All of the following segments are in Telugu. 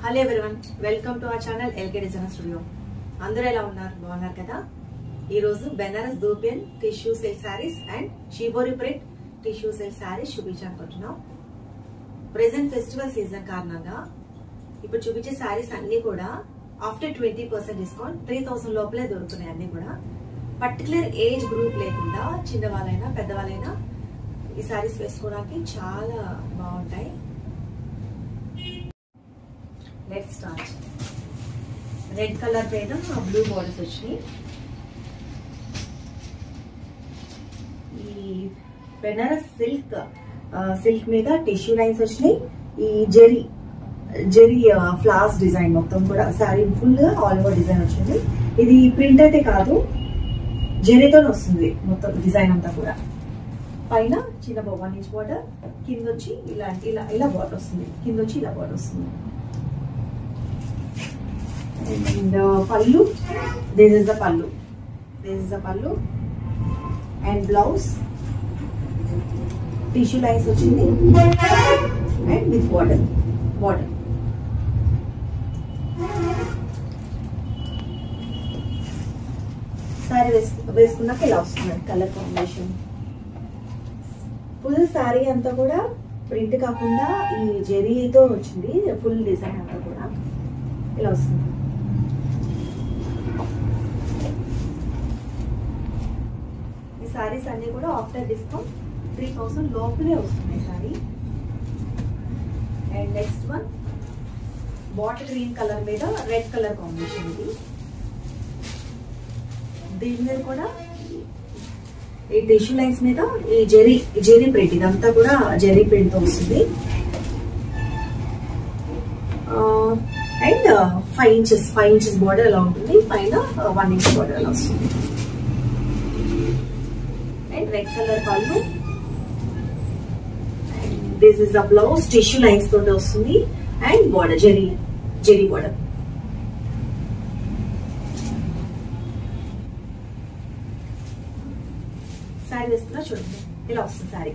Hello everyone welcome to our channel LK designer studio అందరూ ఎలా ఉన్నారు బాగున్నారు కదా ఈ రోజు Banaras dupion tissue silk sarees and shibori print tissue silk sarees చూపించాలనుకుంటున్నాం ప్రెసెంట్ ఫెస్టివల్ సీజన్ కారణంగా ఇప్పుడు చూపించే శారీస్ అన్ని కూడా after twenty percent discount three thousand లోపలే దొరుకుతున్నాయి అన్ని కూడా పర్టికులర్ ఏజ్ గ్రూప్ లేకుండా చిన్నవాళ్ళైనా పెద్దవాళ్ళైనా ఈ శారీస్ వేసుకోవడానికి చాలా బాగుంటాయి లెట్ స్టార్ట్ రెడ్ కలర్ మీద బ్లూ బార్డర్స్ వచ్చినాయి ఈ బెనారస్ సిల్క్ సిల్క్ మీద టిష్యూ లైన్స్ వచ్చినాయి ఈ జెరీ జెరీ ఫ్లాస్ డిజైన్ మొత్తం కూడా శారీ ఫుల్ గా ఆల్ ఓవర్ డిజైన్ వచ్చింది ఇది ప్రింట్ అయితే కాదు జెరీతో వస్తుంది మొత్తం డిజైన్ అంతా కూడా పైన చిన్న వన్ ఇంచ్ బార్డర్ కింద వచ్చి ఇలాంటి ఇలా ఇలా బార్డర్ వస్తుంది కింద వచ్చి ఇలా బార్డర్ వస్తుంది and pallu this is the pallu this is the pallu and blouse tissue lines వచ్చింది and with border border saree వేసుకు వేసుకున్నాక ఇలా వస్తుంది కలర్ కాంబినేషన్ ఫుల్ శారీ అంతా కూడా ప్రింట్ కాకుండా ఈ జెరీతో వచ్చింది ఫుల్ డిజైన్ అంతా కూడా ఇలా వస్తుంది ఈ సారీస్ అన్ని కూడా ఆఫ్టర్ డిస్కౌంట్ త్రీ థౌసండ్ లోపలే వస్తున్నాయి saree and next one bottle green colour మీద రెడ్ కలర్ కాంబినేషన్ ఇది దీని మీద కూడా ఈ టిష్యూ లైన్స్ మీద ఈ జెరీ జెరీ ప్రింట్ ఇదంతా కూడా జెరీ ప్రింట్ తో వస్తుంది and five inches five inches border ఎలా ఉంటుంది పైన వన్ ఇంచ్ బార్డర్ ఎలా వస్తుంది and red colour pallu this is the blouse tissue lines తోటి వస్తుంది and border zari zari border saree వేసుకున్నా చూడండి ఇలా వస్తుంది శారీ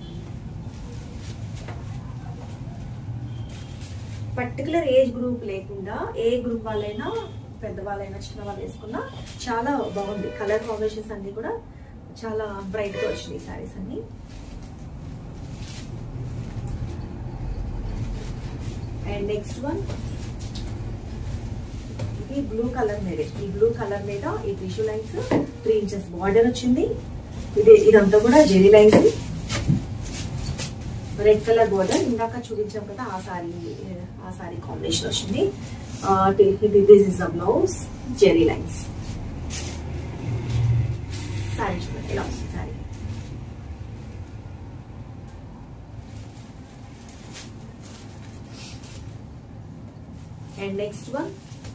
పర్టికులర్ ఏజ్ గ్రూప్ లేకుండా ఏ గ్రూప్ వాళ్ళైనా పెద్దవాళ్ళైనా చిన్న వాళ్ళు వేసుకున్నా చాలా బాగుంది కలర్ కాంబినేషన్స్ అన్ని కూడా చాలా బ్రైట్ గా వచ్చినాయి శారీస్ అన్ని అండ్ నెక్స్ట్ వన్ ఇది బ్లూ కలర్ మీద ఈ బ్లూ కలర్ మీద ఈ tissue lines three inches border వచ్చింది ఇది ఇదంతా కూడా zari lines red colour border ఇందాక చూపించాం కదా ఆ సారీ ఆ సారీ కాంబినేషన్ వచ్చింది this is the blouse zari lines saree చూడండి ఇలా వస్తుంది సారీ అండ్ నెక్స్ట్ వన్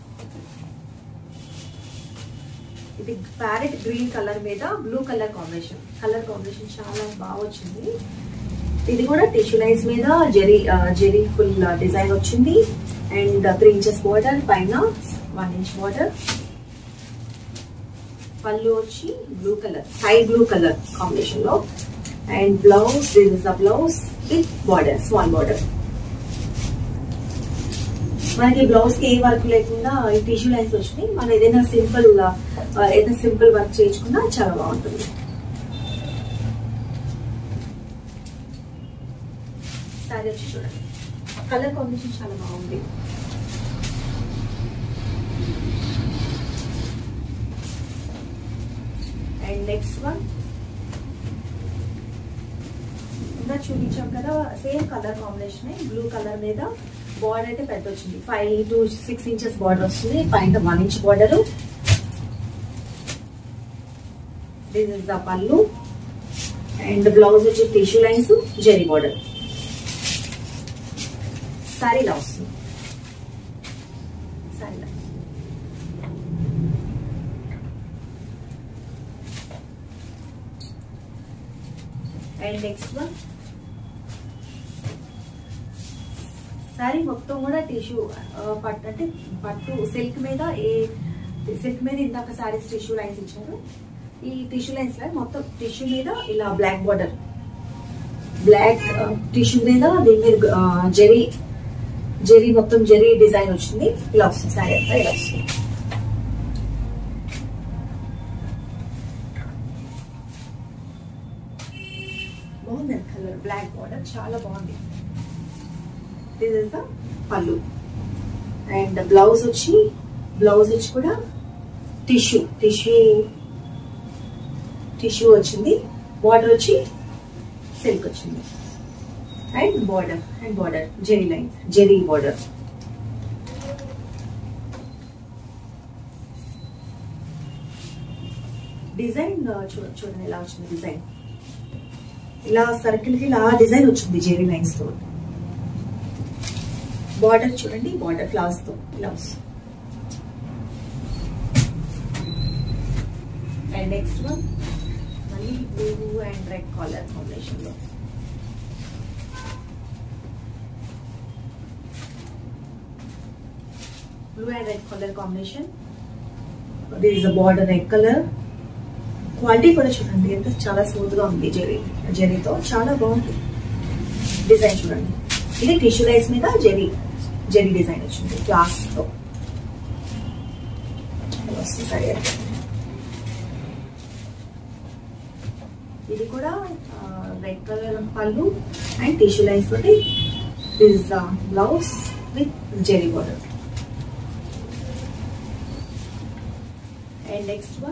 ఇది ప్యారెట్ గ్రీన్ కలర్ మీద blue colour combination colour combination చాలా బాగా వచ్చింది ఇది కూడా టిష్యూ లైన్స్ మీద జెరీ జెరీ ఫుల్ డిజైన్ వచ్చింది అండ్ త్రీ ఇంచెస్ బార్డర్ పైన వన్ ఇంచ్ బార్డర్ పళ్ళు వచ్చి blue colour sky blue colour combination లో and blouse this is the blouse with border small border మనకి బ్లౌజ్ కి ఏ వర్క్ లేకుండా ఈ టిష్యూ లైన్స్ వచ్చినాయి మనం ఏదైనా సింపుల్ ఏదైనా సింపుల్ వర్క్ చేయించుకున్నా చాలా బాగుంటుంది సారీ వచ్చి చూడండి కలర్ కాంబినేషన్ చాలా బాగుంది అండ్ నెక్స్ట్ వన్ ఇంకా చూపించాం కదా same colour combination blue colour మీద బార్డర్ అయితే పెద్ద వచ్చింది five to six inches border వస్తుంది పైన one inch border this is the pallu and blouse వచ్చి tissue lines zari border saree ఇలా వస్తుంది సారీ ఇలా అండ్ నెక్స్ట్ వన్ శారీ మొత్తం కూడా టిష్యూ పట్టు అంటే పట్టు సిల్క్ మీద ఏ సిల్క్ మీద ఇందాక శారీస్ టిష్యూ లైన్స్ ఇచ్చారు ఈ టిష్యూ లైన్స్ లో మొత్తం టిష్యూ మీద ఇలా బ్లాక్ బార్డర్ బ్లాక్ టిష్యూ మీద దీని మీద జెరీ జెరీ మొత్తం జెరీ డిజైన్ వచ్చింది ఇలా వస్తుంది సారీ అంతా ఇలా వస్తుంది బాగుంది కలర్ బ్లాక్ బార్డర్ చాలా బాగుంది this is the pallu and blouse వచ్చి బ్లౌజ్ వచ్చి కూడా టిష్యూ టిష్యూ టిష్యూ వచ్చింది బార్డర్ వచ్చి సిల్క్ వచ్చింది and border and border zari line zari border design చూడండి చూడండి ఎలా వచ్చింది డిజైన్ ఇలా సర్కిల్ కి ఇలా డిజైన్ వచ్చింది జెరీ లైన్స్ తో బార్డర్ చూడండి బార్డర్ ఫ్లవర్స్ తో ఇలా వస్తుంది అండ్ నెక్స్ట్ వన్ మళ్ళీ blue and red colour combination లో blue and red colour combination this is a border red colour quality కూడా చూడండి ఎంత చాలా స్మూత్ గా ఉంది జెరీ జెరీతో చాలా బాగుంది డిజైన్ చూడండి ఇది టిష్యూ లైస్ మీద జెరీ జెరీ డిజైన్ వచ్చింది గ్లాస్ తో వస్తుంది సరే అయితే. ఇది కూడా red colour pallu and tissue lines తోటి this blouse with zari border and next one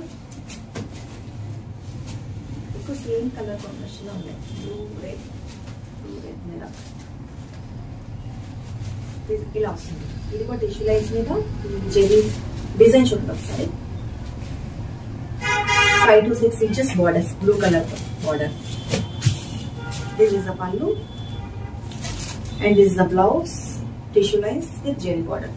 ఎక్కువ సేమ్ కలర్ కాంబినేషన్ లో ఉన్నాయి బ్లూ రెడ్ బ్లూ రెడ్ మీద ఇది ఇలా వస్తుంది ఇది కూడా టిష్యూ లైన్స్ మీద జెరీ డిజైన్ చూడండి ఒకసారి five to six inches borders blue colour border this is the pallu and this is the blouse tissue lines with zari border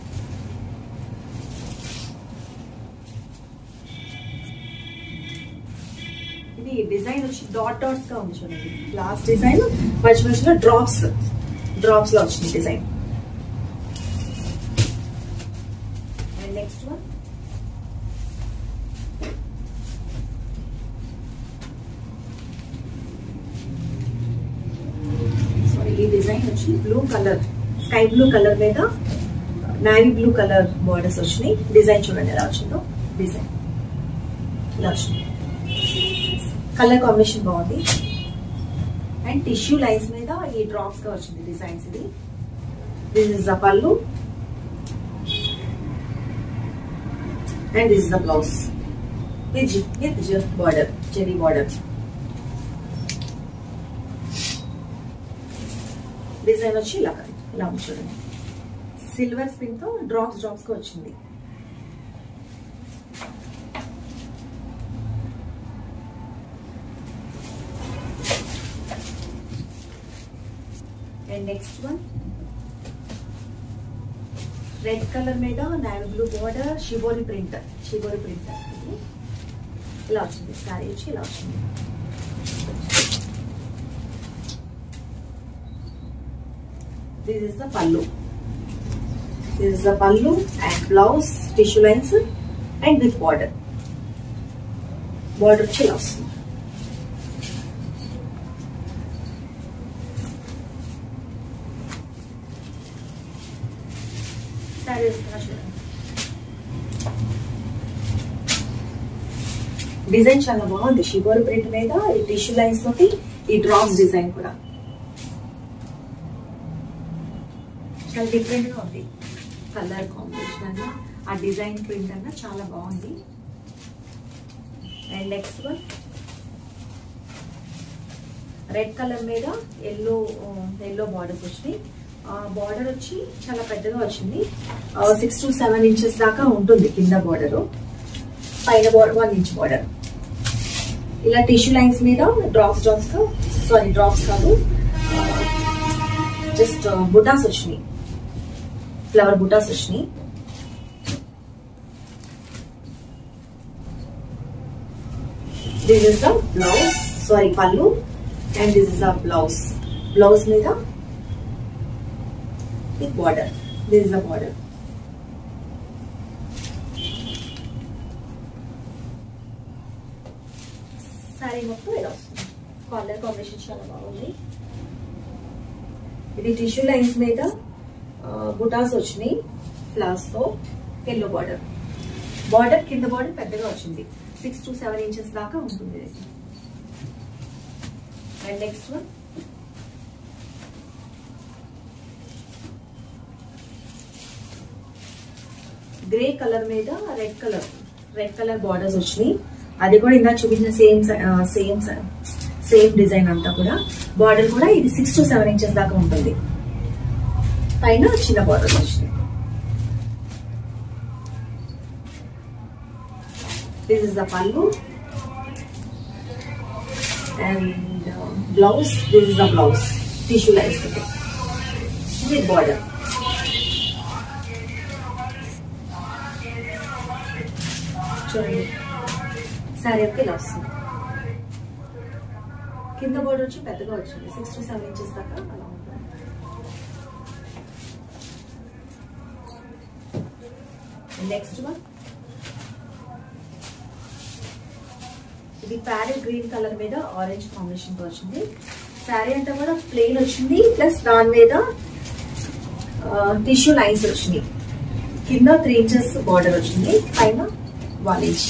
ఇది డిజైన్ వచ్చి డాట్ డాట్స్ గా ఉంది చూడండి లాస్ట్ డిజైన్ మధ్య మధ్యలో డ్రాప్స్ డ్రాప్స్ లో వచ్చింది design and next one saree ఈ డిజైన్ వచ్చి blue colour sky blue colour మీద నావీ బ్లూ కలర్ బార్డర్స్ వచ్చినాయి డిజైన్ చూడండి ఎలా వచ్చిందో డిజైన్ ఇలా వచ్చింది కలర్ కాంబినేషన్ బాగుంది అండ్ టిష్యూ లైన్స్ మీద ఈ డ్రాప్స్ గా వచ్చింది డిజైన్స్ ఇది this is the pallu and this is the blouse with with border zari border design వచ్చి ఇలా ఇలా ఉంది చూడండి సిల్వర్ స్పిన్ తో డ్రాప్స్ డ్రాప్స్ గా వచ్చింది and next one red colour మీద navy blue border shibori print shibori print ఇలా వచ్చింది సారీ వచ్చి ఇలా వచ్చింది this is the pallu this is the pallu and blouse tissue lines and with border border వచ్చి ఇలా వస్తుంది సారీ వేసుకున్నా చూడండి డిజైన్ చాలా బాగుంది షిబోర్ ప్రింట్ మీద ఈ టిష్యూ లైన్స్ తోటి ఈ డ్రాప్స్ డిజైన్ కూడా చాలా డిఫరెంట్ గా ఉంది కలర్ కాంబినేషన్ అన్న ఆ డిజైన్ ప్రింట్ అన్న చాలా బాగుంది and next one red colour మీద ఎల్లో ఎల్లో బార్డర్స్ వచ్చినాయి బార్డర్ వచ్చి చాలా పెద్దగా వచ్చింది సిక్స్ టు సెవెన్ ఇంచెస్ దాకా ఉంటుంది కింద బార్డర్ పైన బార్డర్ వన్ ఇంచ్ బార్డర్ ఇలా టిష్యూ లైన్స్ మీద డ్రాప్స్ డ్రాప్స్ గా సారీ డ్రాప్స్ కాదు జస్ట్ బుటాస్ వచ్చినాయి ఫ్లవర్ బుటాస్ వచ్చినాయి this is the blouse saree pallu and this is the blouse blouse మీద with border this is the border saree మొత్తం ఇలా వస్తుంది కలర్ కాంబినేషన్ చాలా బాగుంది ఇది టిష్యూ లైన్స్ మీద బుటాస్ వచ్చినాయి ఫ్లవర్స్ తో ఎల్లో బార్డర్ బార్డర్ కింద బార్డర్ పెద్దగా వచ్చింది సిక్స్ టు సెవెన్ ఇంచెస్ దాకా ఉంటుంది ఇది and next one grey colour మీద red colour red colour borders వచ్చినాయి అది కూడా ఇందాక చూపించిన సేమ్ సేమ్ సేమ్ డిజైన్ అంతా కూడా బార్డర్ కూడా ఇది సిక్స్ టు సెవెన్ ఇంచెస్ దాకా ఉంటుంది పైన చిన్న బార్డర్స్ వచ్చినాయి this is the pallu and blouse this is the blouse tissue lines with border చూడండి శారీ యొక్క ఇలా వస్తుంది కింద బోర్డర్ వచ్చి పెద్దగా వచ్చింది సిక్స్ టు సెవెన్ ఇంచెస్ దాకా అలా ఉంటుంది నెక్స్ట్ వన్ ఇది ప్యారెట్ గ్రీన్ కలర్ మీద ఆరెంజ్ కాంబినేషన్ తో వచ్చింది శారీ అంతా కూడా ప్లెయిన్ వచ్చింది ప్లస్ దాని మీద టిష్యూ లైన్స్ వచ్చినాయి కింద త్రీ ఇంచెస్ బార్డర్ వచ్చింది పైన one inch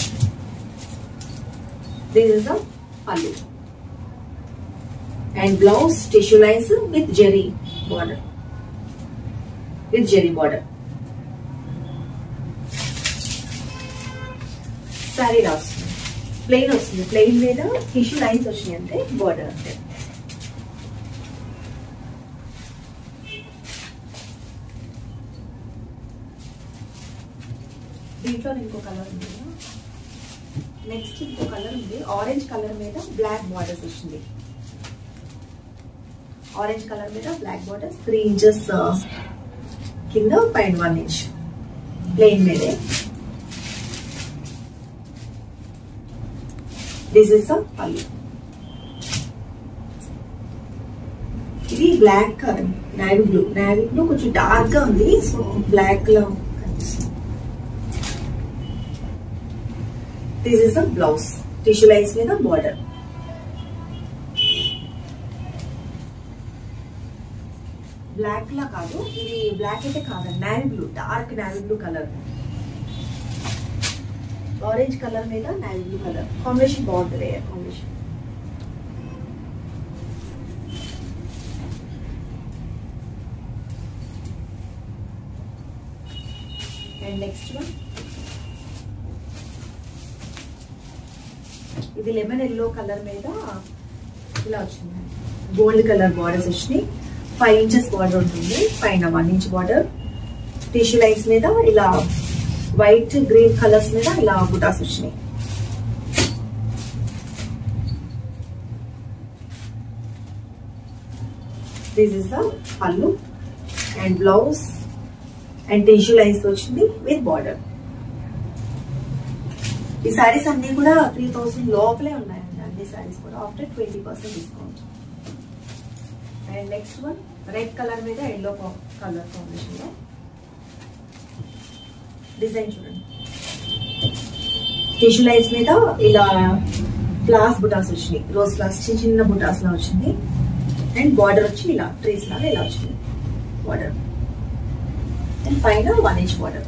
this is the pallu and blouse tissue lines with zari border with zari border saree లా వస్తుంది ప్లెయిన్ వస్తుంది ప్లెయిన్ మీద టిష్యూ లైన్స్ వచ్చినాయి అంటే బార్డర్ అంటే దీంట్లో ఇంకో కలర్ ఉంది నెక్స్ట్ ఇంకో కలర్ ఉంది ఆరెంజ్ కలర్ మీద బ్లాక్ బార్డర్స్ వచ్చింది ఆరెంజ్ కలర్ మీద బ్లాక్ బార్డర్స్ త్రీ ఇంచెస్ కింద పైన వన్ ఇంచ్ ప్లెయిన్ మీదే దిస్ ఇస్ ద పల్లి ఇది black navy blue navy blue కొంచెం డార్క్ గా ఉంది సో బ్లాక్ లో కనిపిస్తుంది this is the blouse tissue lines మీద బార్డర్ బ్లాక్ లా కాదు ఇది బ్లాక్ అయితే కాదు navy blue dark navy blue colour orange colour మీద నావీ బ్లూ కలర్ కాంబినేషన్ బాగుంటుంది కాంబినేషన్ అండ్ నెక్స్ట్ వన్ ఇది లెమన్ ఎల్లో కలర్ మీద ఇలా వచ్చింది గోల్డ్ కలర్ బార్డర్స్ వచ్చినాయి ఫైవ్ ఇంచెస్ బార్డర్ ఉంటుంది పైన one inch border tissue lines మీద ఇలా వైట్ గ్రీన్ కలర్స్ మీద ఇలా బుటాస్ వచ్చినాయి this is the pallu and blouse and tissue lines వచ్చింది విత్ బార్డర్ ఈ సారీస్ అన్ని కూడా త్రీ థౌసండ్ లోపలే ఉన్నాయండి అన్ని సారీస్ కూడా after twenty percent discount and next one red colour మీద ఎల్లో కలర్ కాంబినేషన్ లో డిజైన్ చూడండి టిష్యూ లైన్స్ మీద ఇలా ఫ్లాస్ బుటాస్ వచ్చినాయి రోజ్ ఫ్లాస్ చిన్న చిన్న బుటాస్ లా వచ్చింది అండ్ బార్డర్ వచ్చి ఇలా ట్రీస్ లాగా ఇలా వచ్చింది బార్డర్ అండ్ పైన one inch border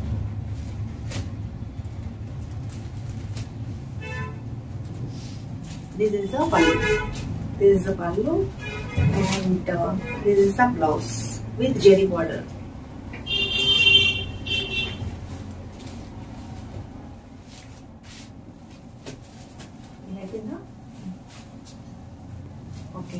this is the pallu this is the pallu and uh, this is the blouse with jerry border okay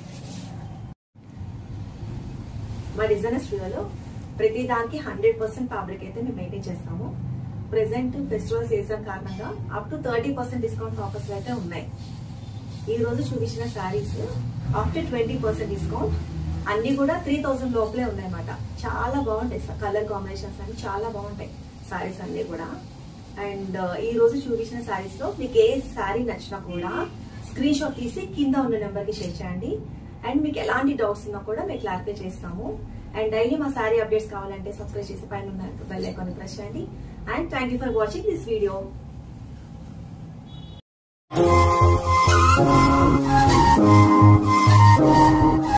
మా డిజైనర్ స్టూడియోలో ప్రతి దానికి హండ్రెడ్ పర్సెంట్ ఫ్యాబ్రిక్ అయితే మేము మెయింటైన్ చేస్తాము ప్రెసెంట్ ఫెస్టివల్ సీజన్ కారణంగా up to thirty percent discount offers అయితే ఉన్నాయి ఈ రోజు చూపించిన sarees after twenty percent discount అన్ని కూడా త్రీ థౌసండ్ లోపలే ఉన్నాయన్నమాట చాలా బాగుంటాయి కలర్ కాంబినేషన్స్ అన్ని చాలా బాగుంటాయి శారీస్ అన్ని కూడా అండ్ ఈ రోజు చూపించిన శారీస్ లో మీకు ఏ శారీ నచ్చినా కూడా స్క్రీన్ షాట్ తీసి కింద ఉన్న నెంబర్ కి షేర్ చేయండి అండ్ మీకు ఎలాంటి డౌట్స్ ఉన్నా కూడా మేము క్లారిఫై చేస్తాము అండ్ డైలీ మా శారీ అప్డేట్స్ కావాలంటే సబ్స్క్రైబ్ చేసి పైన ఉన్న బెల్ ఐకాన్ ప్రెస్ చేయండి and thank you for watching this video